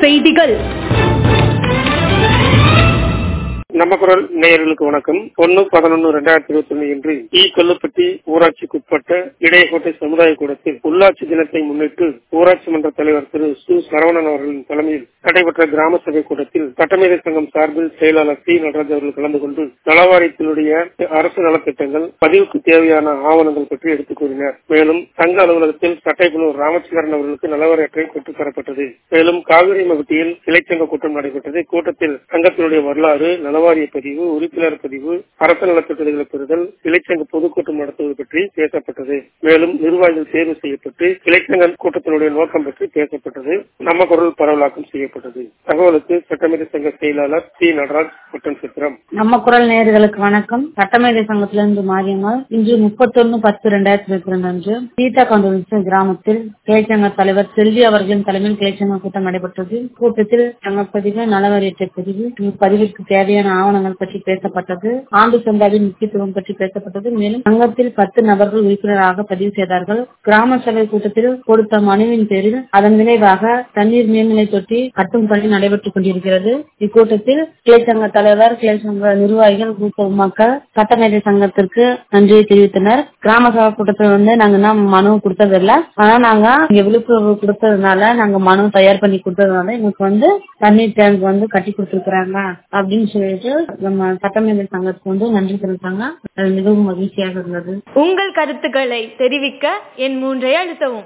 செய்திகள் நம்ம குரல் நேயர்களுக்கு வணக்கம் ஒன்னு பதினொன்னு ரெண்டாயிரத்தி இருபத்தி ஒண்ணு இன்று ஈ கொல்லுப்பட்டி ஊராட்சிக்குட்பட்ட இடையகோட்டை சமுதாய கூடத்தில் உள்ளாட்சி தினத்தை முன்னிட்டு ஊராட்சி மன்ற தலைவர் திரு சு சரவணன் அவர்களின் தலைமையில் நடைபெற்ற கிராம சபை கூட்டத்தில் சட்டமேதை சங்கம் சார்பில் செயலாளர் சி நடராஜ் அவர்கள் கலந்து கொண்டு நலவாரியத்தினுடைய அரசு நலத்திட்டங்கள் பதிவுக்கு தேவையான ஆவணங்கள் பற்றி எடுத்துக் கூறினார் மேலும் சங்க அலுவலகத்தில் சட்டைக்குழு ராமச்சந்திரன் அவர்களுக்கு நலவாரி அட்டை பெற்றுத் தரப்பட்டது மேலும் காவிரி மகுட்டியில் கிளைச்சங்க கூட்டம் நடைபெற்றது கூட்டத்தில் சங்கத்தினுடைய வரலாறு நலவாரிய பதிவு உறுப்பினர் பதிவு அரசு நலத்திட்டங்களை பெறுதல் கிளைச்சங்க பொதுக்கூட்டம் நடத்துவது பற்றி பேசப்பட்டது மேலும் நிர்வாகிகள் தேர்வு செய்யப்பட்டு கிளைச்சங்க கூட்டத்தினுடைய நோக்கம் பற்றி பேசப்பட்டது நம்ம குரல் பரவலாக்கம் செய்யப்பட்டது தகவலுக்கு சட்டமேதை சங்க செயலாளர் சி நடராஜ் மற்றும் சித்திரம் நம்ம குரல் நேயர்களுக்கு வணக்கம் சட்டமேதை சங்கத்திலிருந்து மாரியம்மாள் இன்று முப்பத்தொன்னு பத்து ரெண்டாயிரத்தி இருபத்தி ரெண்டு அன்று சீதா கவுண்டன்ஸ் கிராமத்தில் கிளைச்சங்க தலைவர் செல்வி அவர்களின் தலைமையில் கிளைச்சங்க கூட்டம் நடைபெற்றது கூட்டத்தில் சங்கப்பதிவு நலவரியற்ற பதிவு பதிவிற்கு தேவையான ஆவணங்கள் பற்றி பேசப்பட்டது ஆண்டு சந்தாவின் முக்கியத்துவம் பற்றி பேசப்பட்டது மேலும் சங்கத்தில் பத்து நபர்கள் உறுப்பினராக பதிவு செய்தார்கள் கிராம சபை கூட்டத்தில் கொடுத்த மனுவின் பேரில் அதன் விளைவாக தண்ணீர் மேல்நிலை தொட்டி கட்டும் பணி நடைபெற்றுக் கொண்டிருக்கிறது இக்கூட்டத்தில் கிளைச்சங்க தலைவர் கிளைச்சங்க நிர்வாகிகள் கூட்ட மக்கள் சட்டமேதை சங்கத்திற்கு நன்றியை தெரிவித்தனர் கிராம சபை கூட்டத்தில் வந்து நாங்க என்ன மனு கொடுத்ததில்ல ஆனா நாங்க இங்க விழுப்புணர்வு கொடுத்ததுனால நாங்க மனு தயார் பண்ணி கொடுத்ததுனால எங்களுக்கு வந்து தண்ணீர் டேங்க் வந்து கட்டி கொடுத்துருக்காங்க அப்படின்னு சொல்லிட்டு நம்ம சட்டமேதை சங்கத்துக்கு வந்து நன்றி தெரிவித்தாங்க அது மிகவும் மகிழ்ச்சியாக இருந்தது உங்கள் கருத்துக்களை தெரிவிக்க என் மூன்றை அழுத்தவும்